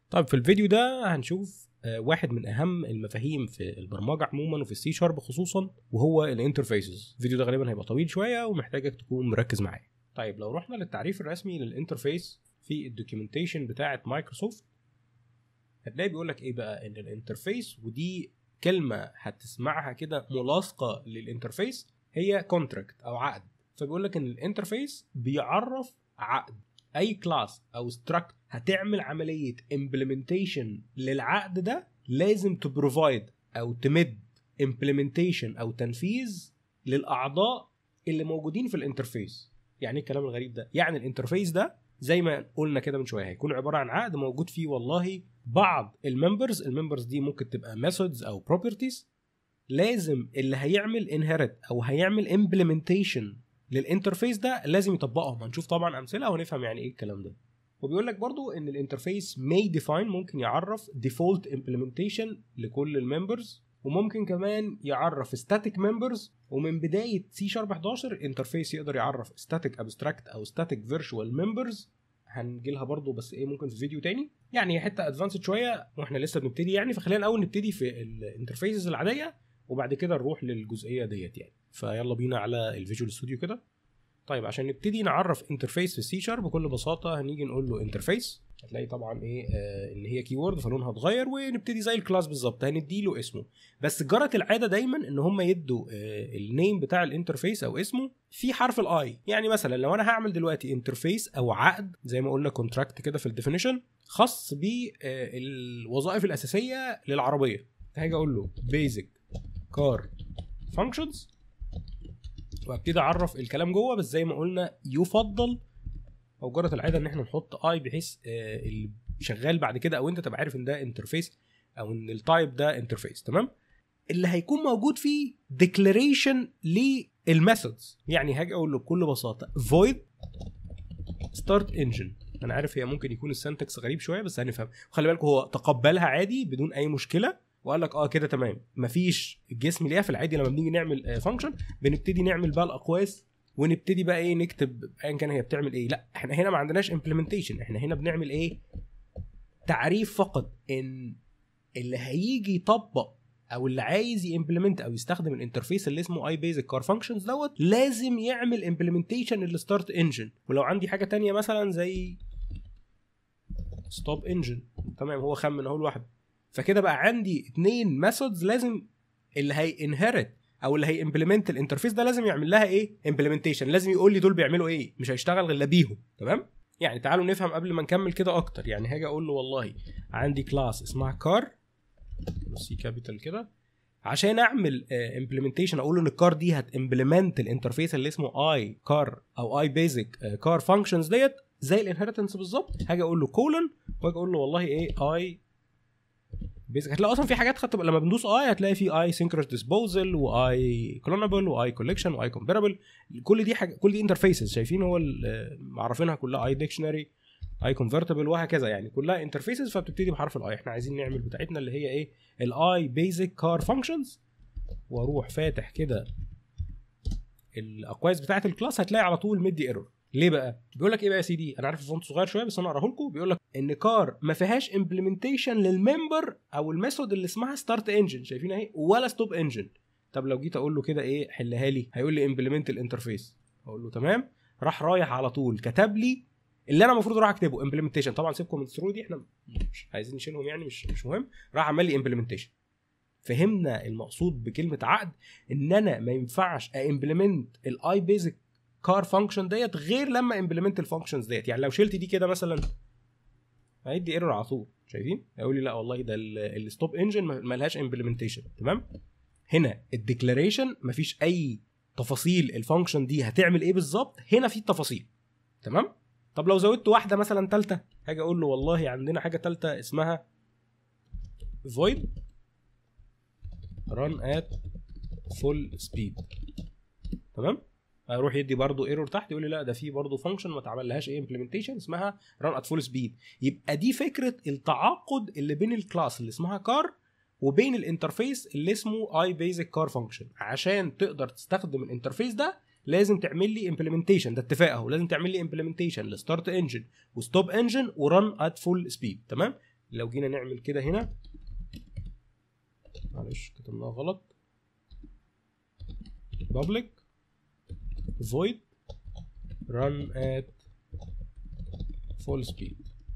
طيب في الفيديو ده هنشوف آه، واحد من اهم المفاهيم في البرمجه عموما وفي السي شارب خصوصا وهو الانترفيسز الفيديو ده غالبا هيبقى طويل شويه ومحتاجك تكون مركز معايا طيب لو رحنا للتعريف الرسمي للانترفيس في الدوكيومنتيشن بتاعه مايكروسوفت هتلاقي بيقول لك ايه بقى ان الانترفيس ودي كلمه هتسمعها كده ملاصقه للانترفيس هي كونتراكت او عقد فبيقول لك ان الانترفيس بيعرف عقد اي كلاس او ستراكت هتعمل عمليه امبلمنتيشن للعقد ده لازم تبروفايد او تمد امبلمنتيشن او تنفيذ للاعضاء اللي موجودين في الانترفيس يعني ايه الكلام الغريب ده يعني الانترفيس ده زي ما قلنا كده من شويه هيكون عباره عن عقد موجود فيه والله بعض الممبرز الممبرز دي ممكن تبقى ميثودز او بروبرتيز لازم اللي هيعمل انهيرت او هيعمل امبلمنتيشن للانترفيس ده لازم يطبقهم هنشوف طبعا امثله وهنفهم يعني ايه الكلام ده وبيقول لك برضو ان الانترفيس may define ممكن يعرف default implementation لكل الممبرز وممكن كمان يعرف static members ومن بدايه سي شارب 11 انترفيس يقدر يعرف static abstract او static virtual members هنجي لها برضه بس ايه ممكن في فيديو تاني يعني هي حته ادفانسد شويه واحنا لسه بنبتدي يعني فخلينا الاول نبتدي في الانترفيسز العاديه وبعد كده نروح للجزئيه ديت يعني فيلا بينا على الفيجوال ستوديو كده طيب عشان نبتدي نعرف انترفيس في السي شارب بكل بساطه هنيجي نقول له انترفيس هتلاقي طبعا ايه آه ان هي كيورد فلونها اتغير ونبتدي زي الكلاس بالظبط هندي له اسمه بس جرت العاده دايما ان هم يدوا آه النيم بتاع الانترفيس او اسمه في حرف الاي يعني مثلا لو انا هعمل دلوقتي انترفيس او عقد زي ما قلنا كونتراكت كده في الديفينيشن خاص بالوظائف الاساسيه للعربيه هاجي اقول له بيزك كار فانكشنز وابتدي اعرف الكلام جوه بس زي ما قلنا يفضل او جرت العاده ان احنا نحط اي بحيث آه اللي شغال بعد كده او انت تبقى عارف ان ده انترفيس او ان التايب ده انترفيس تمام اللي هيكون موجود فيه ديكلاريشن للميثودز يعني هاجي اقول له بكل بساطه void start engine انا عارف هي ممكن يكون السنتكس غريب شويه بس هنفهم خلي بالكم هو تقبلها عادي بدون اي مشكله وقال لك اه كده تمام مفيش الجسم ليها في العادي لما بنيجي نعمل فانكشن بنبتدي نعمل بقى الاقواس ونبتدي بقى ايه نكتب ايا كان هي بتعمل ايه لا احنا هنا ما عندناش امبلمنتيشن احنا هنا بنعمل ايه تعريف فقط ان اللي هيجي يطبق او اللي عايز يمبلمنت او يستخدم الانترفيس اللي اسمه اي بيزك كار فانكشنز دوت لازم يعمل امبلمنتيشن للستارت انجن ولو عندي حاجه تانية مثلا زي ستوب انجن تمام هو خمن اهو لوحده فكده بقى عندي اتنين ميثودز لازم اللي هي انهرت او اللي هي امبلمنت الانترفيس ده لازم يعمل لها ايه امبلمنتيشن لازم يقول لي دول بيعملوا ايه مش هيشتغل غير بيهم تمام يعني تعالوا نفهم قبل ما نكمل كده اكتر يعني هاجي اقول له والله عندي كلاس اسمها كار سي كابيتال كده عشان اعمل امبلمنتيشن اقول ان الكار دي هتمبلمنت الانترفيس اللي اسمه اي كار او اي بيزك كار فانكشنز ديت زي الانهرتنس بالظبط هاجي اقول له كولن واجي اقول له والله ايه اي بيزك هتلاقي اصلا في حاجات خدت لما بندوس اي هتلاقي في اي سينكرس ديسبوزل واي كلونابل واي كوليكشن واي كومبيربل كل دي حاجه كل دي انترفيسز شايفين هو معرفينها كلها اي ديكشنري اي كونفرتبل وهكذا يعني كلها انترفيسز فبتبتدي بحرف الاي احنا عايزين نعمل بتاعتنا اللي هي ايه الاي بيزك كار فانكشنز واروح فاتح كده الاقواس بتاعت الكلاس هتلاقي على طول مدي ايرور ليه بقى؟ بيقول لك ايه بقى يا سيدي؟ انا عارف الفونت صغير شويه بس انا اقراه لكم بيقول لك ان كار ما فيهاش امبلمنتيشن للممبر او الميثود اللي اسمها ستارت انجن شايفين اهي ولا ستوب انجن طب لو جيت اقول له كده ايه حلها لي هيقول لي امبلمنت الانترفيس اقول له تمام راح رايح على طول كتب لي اللي انا المفروض اروح اكتبه امبلمنتيشن طبعا سيبكم من الثرو دي احنا مش عايزين نشيلهم يعني مش مش مهم راح عمل لي امبلمنتيشن فهمنا المقصود بكلمه عقد ان انا ما ينفعش امبلمنت الاي بيزك كار فانكشن ديت غير لما امبلمنت الفانكشنز ديت يعني لو شلت دي كده مثلا هيدي ايرور على طول شايفين هيقول لي لا والله ده الستوب انجن ملهاش امبلمنتيشن تمام هنا الديكلاريشن مفيش اي تفاصيل الفانكشن دي هتعمل ايه بالظبط هنا في التفاصيل تمام طب لو زودت واحده مثلا ثالثه هاجي اقول له والله عندنا حاجه ثالثه اسمها void run at full speed تمام هيروح يدي برضه ايرور تحت يقول لي لا ده في برضه فانكشن ما اتعملهاش ايه امبلمنتيشن اسمها ران ات فول سبيد يبقى دي فكره التعاقد اللي بين الكلاس اللي اسمها كار وبين الانترفيس اللي اسمه اي بيزك كار فانكشن عشان تقدر تستخدم الانترفيس ده لازم تعمل لي امبلمنتيشن ده اتفاق اهو لازم تعمل لي امبلمنتيشن لستارت انجن وستوب انجن وران ات فول سبيد تمام لو جينا نعمل كده هنا معلش كتبناها غلط public void run at full speed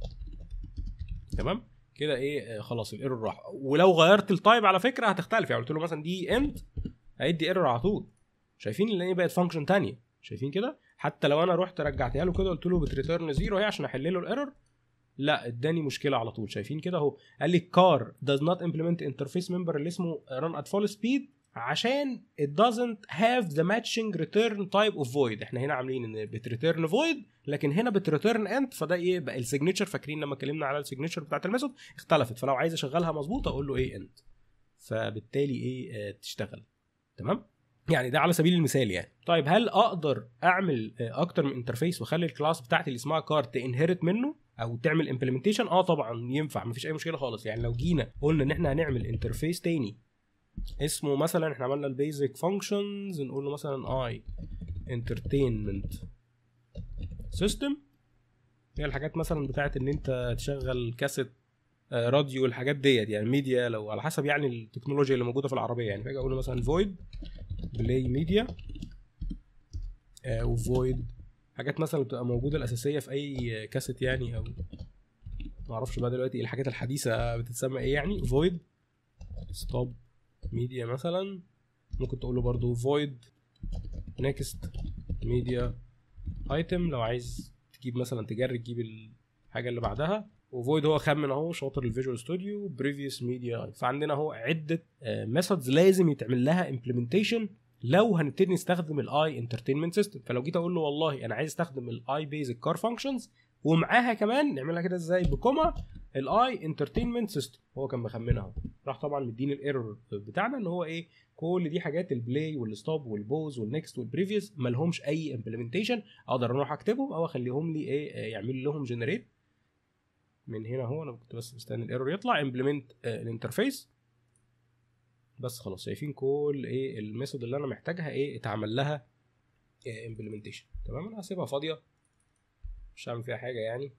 تمام كده ايه آه، خلاص الايرور راح ولو غيرت التايب على فكره هتختلف يعني قلت له مثلا دي اند هيدي ايرور على طول شايفين اللي هي بقت فانكشن تانية شايفين كده حتى لو انا رحت رجعتها له كده قلت له بتريتيرن زيرو اهي عشان احل له الايرور لا اداني مشكله على طول شايفين كده اهو قال لي كار does not implement interface member اللي اسمه run at full speed عشان it doesn't have the matching return type of void احنا هنا عاملين ان بتريتيرن void لكن هنا بتريتيرن end فده ايه بقى السيجنتشر فاكرين لما اتكلمنا على السيجنتشر بتاعت الميثود اختلفت فلو عايز اشغلها مظبوطه اقول له ايه end فبالتالي ايه آه تشتغل تمام يعني ده على سبيل المثال يعني طيب هل اقدر اعمل آه، اكتر من انترفيس واخلي الكلاس بتاعتي اللي اسمها كار تنهرت منه او تعمل امبلمنتيشن اه طبعا ينفع مفيش اي مشكله خالص يعني لو جينا قلنا ان احنا هنعمل انترفيس تاني اسمه مثلا احنا عملنا البيزك فانكشنز نقول له مثلا اي انترتينمنت سيستم هي الحاجات مثلا بتاعت ان انت تشغل كاسيت آه، راديو الحاجات ديت يعني ميديا لو على حسب يعني التكنولوجيا اللي موجوده في العربيه يعني فاجي اقول له مثلا فويد بلاي ميديا وفويد حاجات مثلا بتبقى موجوده الاساسيه في اي كاسيت يعني او ما اعرفش بقى دلوقتي ايه الحاجات الحديثه بتتسمى ايه يعني فويد ستوب ميديا مثلا ممكن تقول له برضو فويد نيكست ميديا ايتم لو عايز تجيب مثلا تجري تجيب الحاجه اللي بعدها وفويد هو خمن اهو شاطر الفيجوال ستوديو بريفيوس ميديا فعندنا اهو عده ميثودز لازم يتعمل لها امبلمنتيشن لو هنبتدي نستخدم الاي انترتينمنت سيستم فلو جيت اقول له والله انا عايز استخدم الاي بيزك كار فانكشنز ومعاها كمان نعملها كده ازاي بكوما الاي انترتينمنت سيستم هو كان مخمنها اهو راح طبعا مديني الايرور بتاعنا ان هو ايه كل دي حاجات البلاي والستوب والبوز والنكست والبريفيوس ما لهمش اي امبلمنتيشن اقدر اروح اكتبهم او اخليهم لي ايه آه، يعمل لهم جنريت من هنا اهو انا كنت بس مستني الايرور يطلع امبلمنت الانترفيس بس خلاص شايفين كل ايه الميثود اللي انا محتاجها ايه اتعمل لها امبلمنتيشن تمام انا هسيبها فاضيه مش هعمل فيها حاجه يعني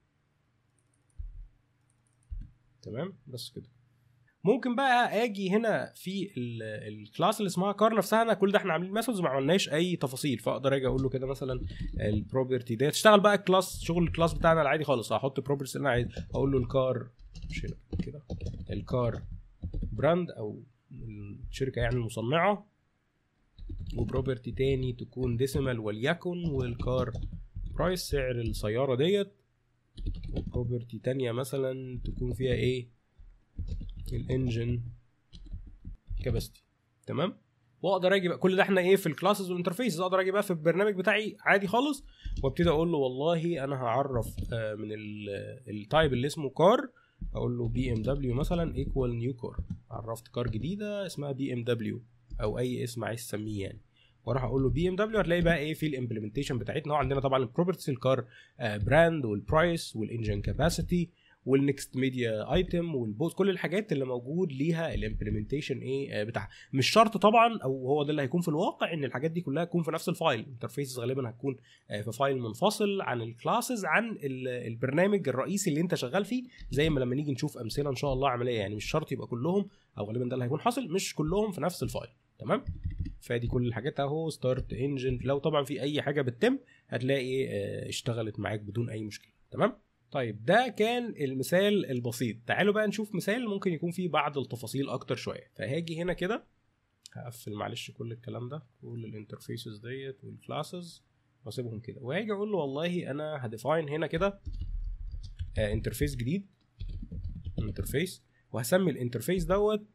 تمام بس كده ممكن بقى اجي هنا في ال- الكلاس اللي اسمها كار نفسها انا كل ده احنا عاملين ميثودز ما عملناش اي تفاصيل فاقدر اجي اقول له كده مثلا البروبرتي ديت تشتغل بقى الكلاس شغل الكلاس بتاعنا العادي خالص هحط بروبرتيز اللي انا عايز اقول له الكار مش هنا كده الكار براند او الشركه يعني المصنعه وبروبرتي تاني تكون ديسيمال وليكن والكار برايس سعر السياره ديت وبروبرتي تانية مثلا تكون فيها ايه الانجن كاباسيتي تمام واقدر اجي بقى كل ده احنا ايه في الكلاسز والانترفيسز اقدر اجي بقى في البرنامج بتاعي عادي خالص وابتدي اقول له والله انا هعرف آه، من التايب اللي اسمه كار اقول له بي ام دبليو مثلا ايكوال نيو كار عرفت كار جديده اسمها بي ام دبليو او اي اسم عايز تسميه يعني واروح اقول له بي ام دبليو هتلاقي بقى ايه في الامبلمنتيشن بتاعتنا هو عندنا طبعا البروبرتيز الكار براند والبرايس والانجن كاباسيتي والنكست ميديا ايتم والبوز كل الحاجات اللي موجود ليها الامبلمنتيشن ايه آه، بتاعها مش شرط طبعا او هو ده اللي هيكون في الواقع ان الحاجات دي كلها تكون في نفس الفايل الانترفيس غالبا هتكون آه، في فايل منفصل عن الكلاسز عن ال- البرنامج الرئيسي اللي انت شغال فيه زي ما لما نيجي نشوف امثله ان شاء الله عمليه يعني مش شرط يبقى كلهم او غالبا ده اللي هيكون حاصل مش كلهم في نفس الفايل تمام فدي كل الحاجات اهو ستارت انجن لو طبعا في اي حاجه بتتم هتلاقي آه، اشتغلت معاك بدون اي مشكله تمام طيب ده كان المثال البسيط تعالوا بقى نشوف مثال ممكن يكون فيه بعض التفاصيل اكتر شويه فهاجي هنا كده هقفل معلش كل الكلام ده كل الانترفيسز ديت والكلاسز واسيبهم كده وهاجي اقول له والله انا هديفاين هنا كده انترفيس جديد انترفيس وهسمي الانترفيس دوت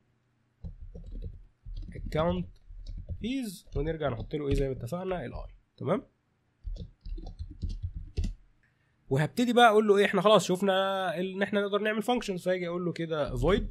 account فيز ونرجع نحط له ايه زي ما اتفقنا الاي تمام وهبتدي بقى اقول له ايه احنا خلاص شفنا ان احنا نقدر نعمل فانكشنز فاجي اقول له كده void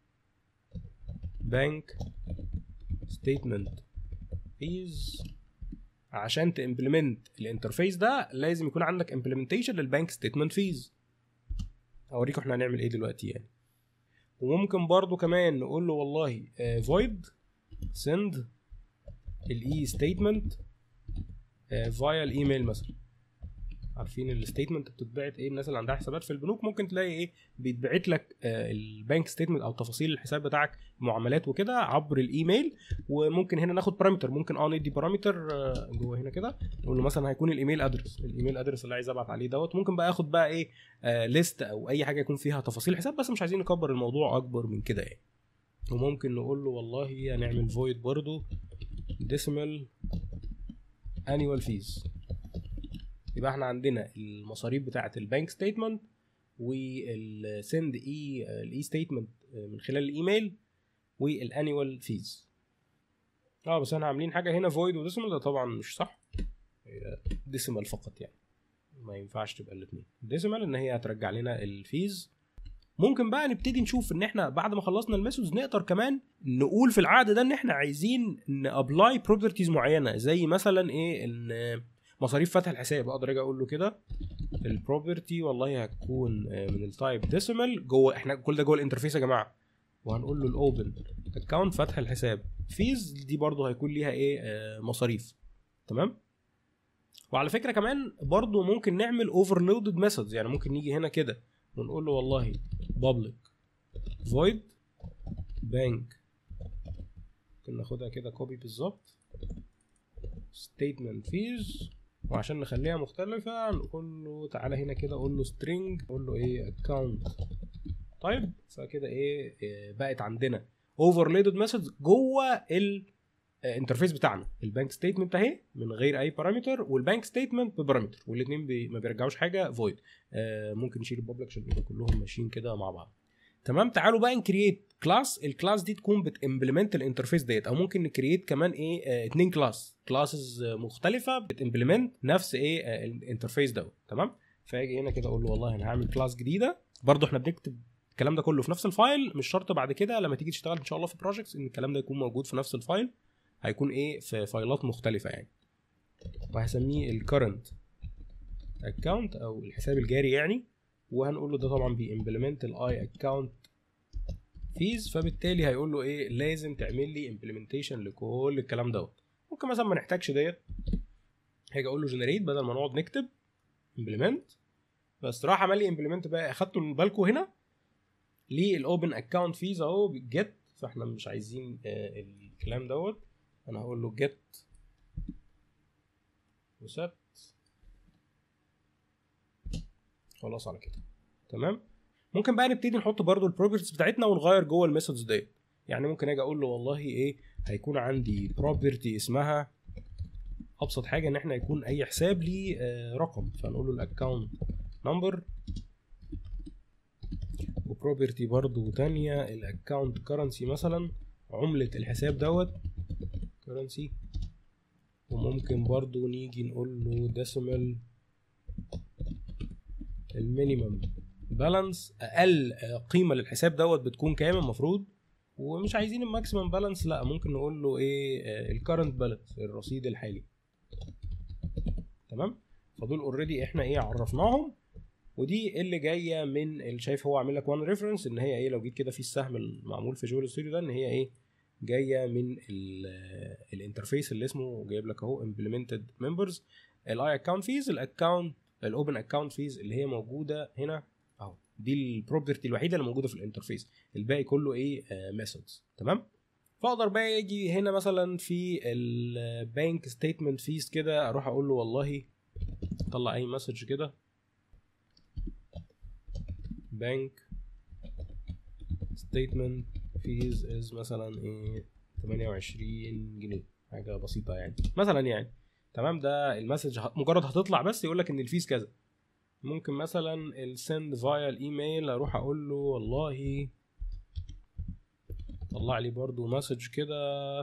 bank statement is عشان تمبلمنت الانترفيس ده لازم يكون عندك امبلمنتيشن للبانك ستيتمنت فيز اوريكم احنا هنعمل ايه دلوقتي يعني وممكن برضو كمان نقول له والله آه، void send الاي ستيتمنت فايا الايميل مثلا عارفين الستيتمنت بتتبعت ايه الناس اللي عندها حسابات في البنوك ممكن تلاقي ايه بيتبعت لك آه البنك ستيتمنت او تفاصيل الحساب بتاعك معاملات وكده عبر الايميل وممكن هنا ناخد بارامتر ممكن اه ندي بارامتر آه جوه هنا كده نقول له مثلا هيكون الايميل ادرس الايميل ادرس اللي عايز ابعت عليه دوت ممكن بقى اخد بقى ايه آه ليست او اي حاجه يكون فيها تفاصيل الحساب بس مش عايزين نكبر الموضوع اكبر من كده يعني وممكن نقول له والله هنعمل فويد برضو decimal annual fees يبقى احنا عندنا المصاريف بتاعه البنك ستيتمنت والسند اي الاي ستيتمنت من خلال الايميل والانيوال فيز اه بس احنا عاملين حاجه هنا فويد وديسيمال ده طبعا مش صح هي ديسيمال فقط يعني ما ينفعش تبقى الاثنين ديسيمال ان هي هترجع لنا الفيز ممكن بقى نبتدي نشوف ان احنا بعد ما خلصنا الميثودز نقدر كمان نقول في العقد ده ان احنا عايزين نابلاي بروبرتيز معينه زي مثلا ايه ان مصاريف فتح الحساب اقدر اجي اقول له كده البروبرتي والله هتكون من التايب ديسيمال جوه احنا كل ده جوه الانترفيس يا جماعه وهنقول له الاوبن اكونت فتح الحساب فيز دي برضو هيكون ليها ايه آه مصاريف تمام وعلى فكره كمان برضو ممكن نعمل اوفرلودد ميثودز يعني ممكن نيجي هنا كده ونقول له والله public void bank ممكن ناخدها كده كوبي بالظبط statement fees وعشان نخليها مختلفة نقول له تعالى هنا كده اقول له string اقول له ايه account طيب فكده ايه, إيه بقت عندنا overloaded methods جوه الانترفيس بتاعنا البنك ستيتمنت اهي من غير اي بارامتر والبنك ستيتمنت ببارامتر والاثنين بي ما بيرجعوش حاجه فويد آه ممكن نشيل البابليك عشان يبقوا كلهم ماشيين كده مع بعض تمام تعالوا بقى نكريت كلاس الكلاس دي تكون بتمبلمنت الانترفيس ديت او ممكن نكريت كمان ايه آه اتنين كلاس كلاسز مختلفه بتمبلمنت نفس ايه آه الانترفيس دوت تمام فاجي هنا كده اقول له والله انا هعمل كلاس جديده برضو احنا بنكتب الكلام ده كله في نفس الفايل مش شرط بعد كده لما تيجي تشتغل ان شاء الله في بروجكتس ان الكلام ده يكون موجود في نفس الفايل هيكون ايه في فايلات مختلفه يعني وهسميه الكرنت اكونت او الحساب الجاري يعني وهنقول له ده طبعا بيمبلمنت الاي اكونت فيز فبالتالي هيقول له ايه لازم تعمل لي امبلمنتيشن لكل الكلام دوت ممكن مثلا ما نحتاجش ديت هاجي اقول له جنريت بدل ما نقعد نكتب امبلمنت بس راح عمل لي امبلمنت بقى اخدته من بالكم هنا للاوبن اكونت فيز اهو جيت فاحنا مش عايزين آه الكلام دوت انا هقول له get وست خلاص على كده تمام ممكن بقى نبتدي نحط برضو البروبرتيز بتاعتنا ونغير جوه الميثودز ديت يعني ممكن اجي اقول له والله ايه هيكون عندي بروبرتي اسمها ابسط حاجه ان احنا يكون اي حساب ليه آه رقم فنقول له الاكونت نمبر وبروبرتي برضو تانية الاكونت كرنسي مثلا عملة الحساب دوت كرنسي وممكن برضو نيجي نقول له ديسيمال المينيمم بالانس اقل قيمه للحساب دوت بتكون كام المفروض ومش عايزين الماكسيمم بالانس لا ممكن نقول له ايه الكرنت بالانس الرصيد الحالي تمام فدول اوريدي احنا ايه عرفناهم ودي اللي جايه من اللي شايف هو عامل لك وان ريفرنس ان هي ايه لو جيت كده في السهم المعمول في جوال ستوديو ده ان هي ايه جايه من الانترفيس اللي اسمه جايب لك اهو امبلمنتد ممبرز الاي اكونت فيز الاكونت الاوبن اكونت فيز اللي هي موجوده هنا اهو دي البروبرتي الوحيده اللي موجوده في الانترفيس الباقي كله ايه ميثودز آه تمام فاقدر بقى اجي هنا مثلا في البانك ستيتمنت فيز كده اروح اقول له والله طلع اي مسج كده بانك ستيتمنت فيز از مثلا ايه 28 جنيه حاجه بسيطه يعني مثلا يعني تمام ده المسج مجرد هتطلع بس يقول لك ان الفيز كذا ممكن مثلا السند فايا الايميل اروح اقول له والله طلع لي برضو مسج كده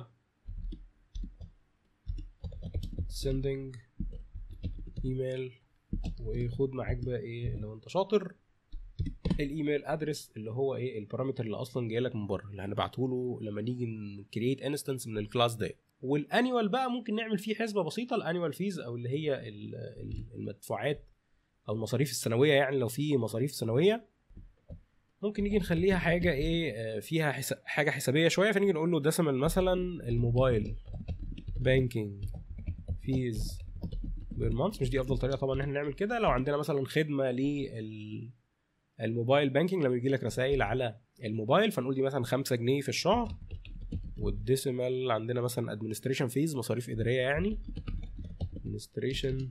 sending ايميل وايه خد معاك بقى ايه لو انت شاطر الايميل ادرس اللي هو ايه البارامتر اللي اصلا جاي لك من بره اللي هنبعته له لما نيجي نكريت انستنس من الكلاس ده والانيوال بقى ممكن نعمل فيه حسبه بسيطه الانيوال فيز او اللي هي المدفوعات او المصاريف السنويه يعني لو في مصاريف سنويه ممكن نيجي نخليها حاجه ايه فيها حساب حاجه حسابيه شويه فنيجي نقول له ديسيمال مثلا الموبايل بانكينج فيز بير مانث مش دي افضل طريقه طبعا ان احنا نعمل كده لو عندنا مثلا خدمه لل الموبايل بانكينج لما يجي لك رسائل على الموبايل فنقول دي مثلا 5 جنيه في الشهر والديسيمال عندنا مثلا ادمنستريشن فيز مصاريف اداريه يعني ادمنستريشن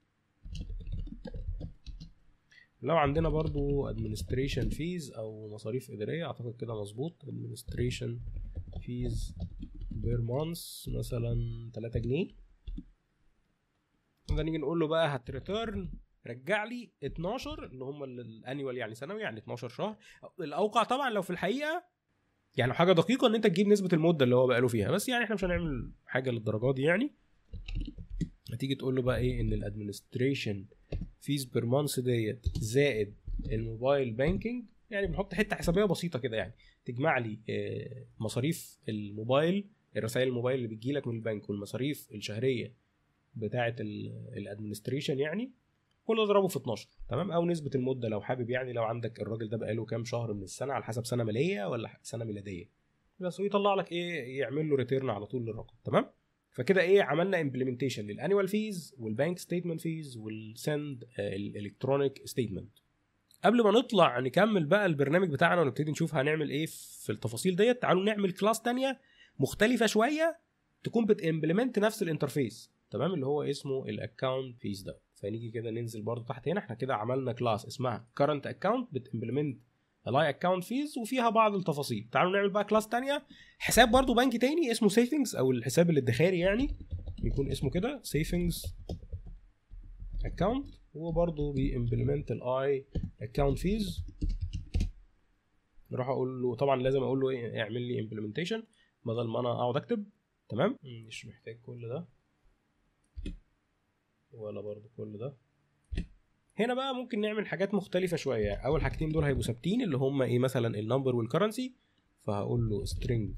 لو عندنا برضو administration fees او مصاريف اداريه اعتقد كده مظبوط administration fees بير مانث مثلا 3 جنيه نقدر نيجي نقول له بقى هتريتيرن رجع لي 12 اللي هم الانيوال يعني سنوي يعني 12 شهر الاوقع طبعا لو في الحقيقه يعني حاجه دقيقه ان انت تجيب نسبه المده اللي هو بقاله فيها بس يعني احنا مش هنعمل حاجه للدرجه دي يعني هتيجي تقول له بقى ايه ان الادمنستريشن فيز بير مانث ديت زائد الموبايل بانكينج يعني بنحط حته حسابيه بسيطه كده يعني تجمع لي آه، مصاريف الموبايل الرسائل الموبايل اللي بتجيلك من البنك والمصاريف الشهريه بتاعه الادمنستريشن يعني كل اضربه في 12 تمام او نسبه المده لو حابب يعني لو عندك الراجل ده بقاله كام شهر من السنه على حسب سنه ماليه ولا سنه ميلاديه بس ويطلع لك ايه يعمل له ريتيرن على طول للرقم تمام فكده ايه عملنا امبلمنتيشن للانيوال فيز والبانك ستيتمنت فيز والسند الالكترونيك ستيتمنت قبل ما نطلع نكمل بقى البرنامج بتاعنا ونبتدي نشوف هنعمل ايه في التفاصيل ديت تعالوا نعمل كلاس تانية مختلفة شوية تكون بتمبلمنت نفس الانترفيس تمام اللي هو اسمه الاكونت فيز ده فنيجي كده ننزل برضو تحت هنا احنا كده عملنا كلاس اسمها current account بتمبلمنت الاي اكونت فيز وفيها بعض التفاصيل تعالوا نعمل بقى كلاس تانية حساب برضو بنك تاني اسمه سيفنجز او الحساب الادخاري يعني بيكون اسمه كده سيفنجز اكونت هو برضو بيمبلمنت الاي اكونت فيز نروح اقول له طبعا لازم اقول له ايه اعمل لي امبلمنتيشن بدل ما انا اقعد اكتب تمام مش محتاج كل ده ولا برضو كل ده هنا بقى ممكن نعمل حاجات مختلفة شوية أول حاجتين دول هيبقوا ثابتين اللي هم إيه مثلا النمبر والكرنسي فهقول له string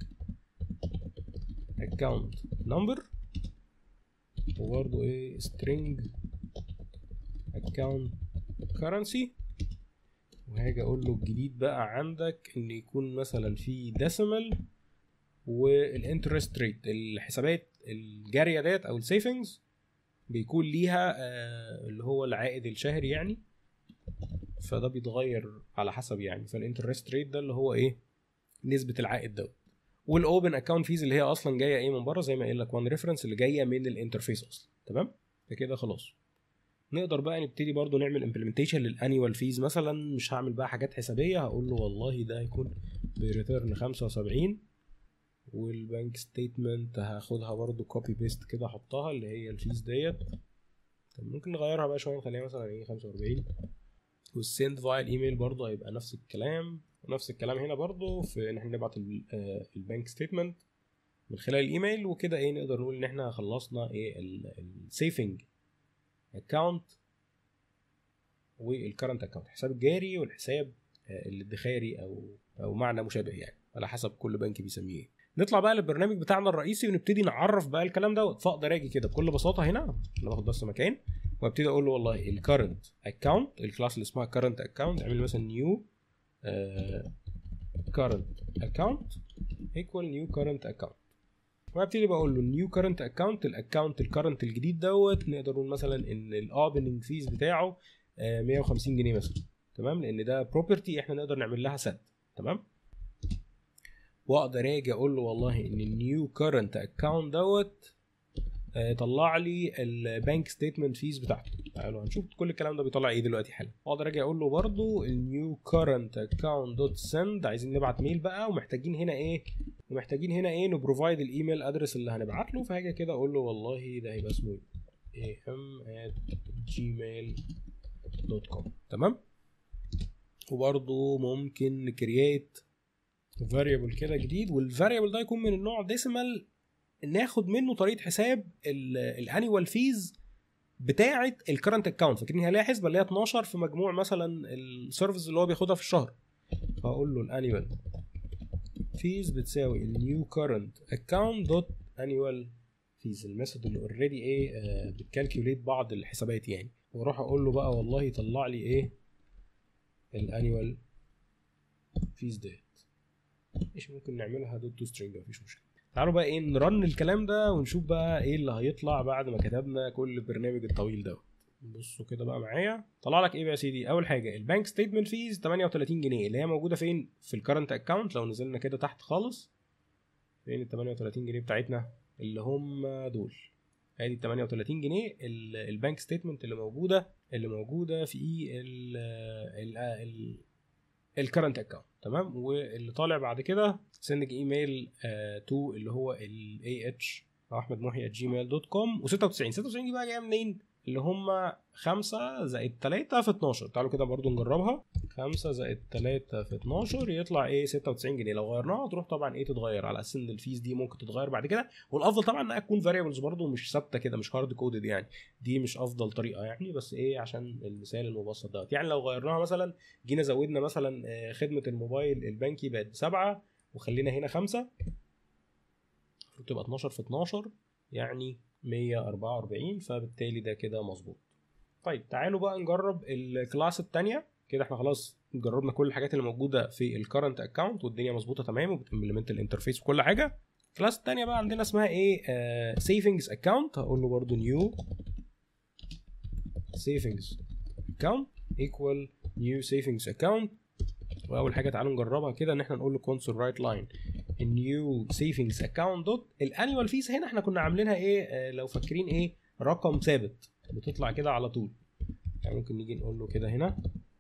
account number وبرضه إيه string account currency وهاجي أقول له الجديد بقى عندك إن يكون مثلا في decimal والانترست ريت الحسابات الجارية ديت أو السيفنجز بيكون ليها آه، اللي هو العائد الشهري يعني فده بيتغير على حسب يعني فالانترست ريت ده اللي هو ايه نسبه العائد دوت والاوبن اكونت فيز اللي هي اصلا جايه ايه من بره زي ما قايل لك وان ريفرنس اللي جايه من الانترفيس اصلا تمام فكده خلاص نقدر بقى نبتدي برضو نعمل امبلمنتيشن للانيوال فيز مثلا مش هعمل بقى حاجات حسابيه هقول له والله ده هيكون بريتيرن 75 والبنك ستيتمنت هاخدها برضو كوبي بيست كده احطها اللي هي الفيز ديت طب ممكن نغيرها بقى شويه نخليها مثلا ايه 45 والسند فايل ايميل برضو هيبقى نفس الكلام ونفس الكلام هنا برضو في ان احنا نبعت ال- البنك ستيتمنت من خلال الايميل وكده ايه نقدر نقول ان احنا خلصنا ايه السيفنج اكونت والكرنت اكونت الحساب الجاري والحساب آه، الادخاري او او معنى مشابه يعني على حسب كل بنك بيسميه ايه نطلع بقى للبرنامج بتاعنا الرئيسي ونبتدي نعرف بقى الكلام دوت فاقدر اجي كده بكل بساطه هنا انا باخد بس مكان وابتدي اقول له والله الكرنت اكونت الكلاس اللي اسمها كرنت اكونت اعمل مثلا نيو كرنت اكونت ايكوال نيو كرنت اكونت وابتدي بقول له نيو كرنت اكونت الاكونت الكرنت الجديد دوت نقدر نقول مثلا ان الاوبننج فيز بتاعه آه، 150 جنيه مثلا تمام لان ده بروبرتي احنا نقدر نعمل لها سد تمام واقدر اجي اقول له والله ان النيو كرنت اكونت دوت آه، طلع لي البنك ستيتمنت فيز بتاعته تعالوا هنشوف كل الكلام ده بيطلع ايه دلوقتي حالا واقدر اجي اقول له برضو النيو كرنت اكونت دوت سند عايزين نبعت ميل بقى ومحتاجين هنا ايه ومحتاجين هنا ايه نبروفايد الايميل ادرس اللي هنبعت له فهاجي كده اقول له والله ده هيبقى اسمه ايه am at gmail دوت كوم تمام وبرضه ممكن نكرييت فاريبل كده جديد والفاريبل ده يكون من النوع ديسيمال ناخد منه طريقه حساب الانيوال فيز بتاعه الكرنت اكونت فاكرين هي ليها حسبه اللي هي 12 في مجموع مثلا السيرفيس اللي هو بياخدها في الشهر فاقول له الانيوال فيز بتساوي النيو كرنت اكونت دوت انيوال فيز الميثود اللي اوريدي ايه آه بتكالكوليت بعض الحسابات يعني واروح اقول له بقى والله يطلع لي ايه الانيوال فيز ديت ماشي ممكن نعملها دوت تو سترينج مفيش مشكله تعالوا بقى ايه نرن الكلام ده ونشوف بقى ايه اللي هيطلع بعد ما كتبنا كل البرنامج الطويل ده بصوا كده بقى معايا طلع لك ايه بقى يا سيدي اول حاجه البنك ستيتمنت فيز 38 جنيه اللي هي موجوده فين في الكرنت اكونت لو نزلنا كده تحت خالص فين ال 38 جنيه بتاعتنا اللي هم دول ادي ال 38 جنيه ال- البنك ستيتمنت اللي موجوده اللي موجوده في ال ال ال الكرنت اكونت تمام واللي طالع بعد كده سندج ايميل تو اللي هو ال اتش احمد محي جيميل دوت كوم و96 96 دي بقى جايه منين؟ اللي هم 5 زائد 3 في 12 تعالوا كده برضو نجربها 5 زائد 3 في 12 يطلع ايه 96 جنيه لو غيرناها تروح طبعا ايه تتغير على اساس ان الفيز دي ممكن تتغير بعد كده والافضل طبعا انها تكون فاريبلز برضو مش ثابته كده مش هارد كودد يعني دي مش افضل طريقه يعني بس ايه عشان المثال المبسط دوت يعني لو غيرناها مثلا جينا زودنا مثلا آه، خدمه الموبايل البنكي بقت بسبعه وخلينا هنا خمسه المفروض تبقى 12 في 12 يعني 144 فبالتالي ده كده مظبوط طيب تعالوا بقى نجرب الكلاس الثانيه كده احنا خلاص جربنا كل الحاجات اللي موجوده في الكرنت اكونت والدنيا مظبوطه تمام وبتمبلمنت الانترفيس وكل حاجه الكلاس الثانيه بقى عندنا اسمها ايه سيفنجز اكونت هقول له برده نيو سيفنجز اكونت ايكوال نيو سيفنجز اكونت واول حاجه تعالوا نجربها كده ان احنا نقول له كونسول رايت لاين النيو سيفنجز اكونت دوت الانيوال فيز هنا احنا كنا عاملينها ايه آه لو فاكرين ايه رقم ثابت بتطلع كده على طول يعني ممكن نيجي نقول له كده هنا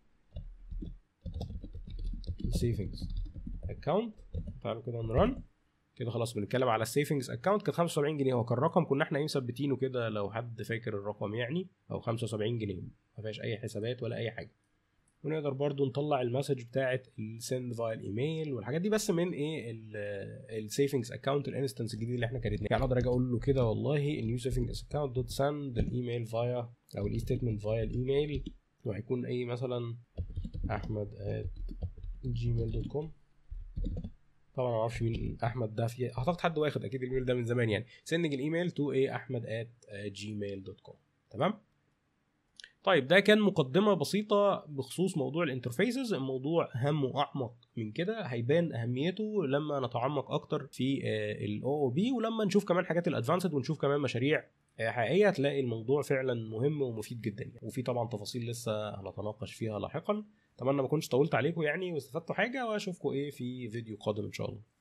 سيفنجز اكونت تعالوا كده نرن كده خلاص بنتكلم على السيفنجز اكونت كان 75 جنيه هو كان رقم كنا احنا ايه مثبتينه كده لو حد فاكر الرقم يعني او 75 جنيه ما فيهاش اي حسابات ولا اي حاجه ونقدر برضو نطلع المسج بتاعه السند فايل الايميل والحاجات دي بس من ايه السيفنجز اكونت الانستنس الجديد اللي احنا كريتناه يعني اقدر اجي اقول له كده والله النيو سيفنجز اكونت دوت سند الايميل فايا او الاي ستيتمنت فايا الايميل وهيكون ايه مثلا احمد جيميل دوت كوم طبعا ما اعرفش مين احمد ده في اعتقد حد واخد اكيد الايميل ده من زمان يعني سندج الايميل تو ايه احمد جيميل دوت كوم تمام طيب ده كان مقدمه بسيطه بخصوص موضوع الانترفيسز الموضوع اهم واعمق من كده هيبان اهميته لما نتعمق اكتر في الاو او بي ولما نشوف كمان حاجات الادفانسد ونشوف كمان مشاريع آه، حقيقيه هتلاقي الموضوع فعلا مهم ومفيد جدا يعني وفي طبعا تفاصيل لسه هنتناقش فيها لاحقا اتمنى ما كنتش طولت عليكم يعني واستفدتوا حاجه واشوفكم ايه في فيديو قادم ان شاء الله